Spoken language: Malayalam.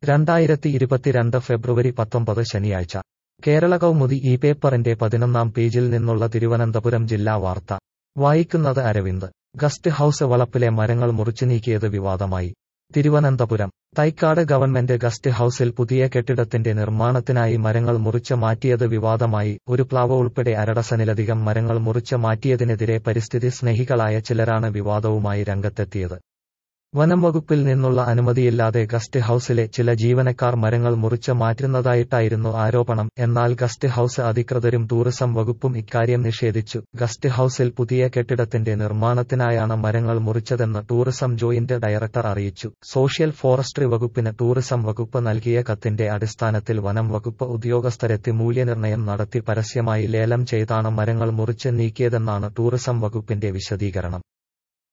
രണ്ടായിരത്തി ഇരുപത്തിരണ്ട് ഫെബ്രുവരി പത്തൊമ്പത് ശനിയാഴ്ച കേരള കൗമുദി ഈ പേപ്പറിന്റെ പതിനൊന്നാം പേജിൽ നിന്നുള്ള തിരുവനന്തപുരം ജില്ലാ വാർത്ത വായിക്കുന്നത് അരവിന്ദ് ഗസ്റ്റ് ഹൌസ് വളപ്പിലെ മരങ്ങൾ മുറിച്ചു നീക്കിയത് വിവാദമായി തിരുവനന്തപുരം തൈക്കാട് ഗവൺമെന്റ് ഗസ്റ്റ് ഹൌസിൽ പുതിയ കെട്ടിടത്തിന്റെ നിർമ്മാണത്തിനായി മരങ്ങൾ മുറിച്ച് മാറ്റിയത് വിവാദമായി ഒരു പ്ലാവ് ഉൾപ്പെടെ അരഡസനിലധികം മരങ്ങൾ മുറിച്ച് മാറ്റിയതിനെതിരെ പരിസ്ഥിതി സ്നേഹികളായ ചിലരാണ് വിവാദവുമായി രംഗത്തെത്തിയത് വനം വകുപ്പിൽ നിന്നുള്ള അനുമതിയില്ലാതെ ഗസ്റ്റ് ഹൌസിലെ ചില ജീവനക്കാർ മരങ്ങൾ മുറിച്ച് മാറ്റുന്നതായിട്ടായിരുന്നു ആരോപണം എന്നാൽ ഗസ്റ്റ് ഹൌസ് അധികൃതരും ടൂറിസം വകുപ്പും ഇക്കാര്യം നിഷേധിച്ചു ഗസ്റ്റ് ഹൌസിൽ പുതിയ കെട്ടിടത്തിന്റെ നിർമ്മാണത്തിനായാണ് മരങ്ങൾ മുറിച്ചതെന്ന് ടൂറിസം ജോയിന്റ് ഡയറക്ടർ അറിയിച്ചു സോഷ്യൽ ഫോറസ്ട്രി വകുപ്പിന് ടൂറിസം വകുപ്പ് നൽകിയ കത്തിന്റെ അടിസ്ഥാനത്തിൽ വനം വകുപ്പ് ഉദ്യോഗസ്ഥരെത്തി മൂല്യനിർണ്ണയം നടത്തി പരസ്യമായി ലേലം ചെയ്താണ് മരങ്ങൾ മുറിച്ച് നീക്കിയതെന്നാണ് ടൂറിസം വകുപ്പിന്റെ വിശദീകരണം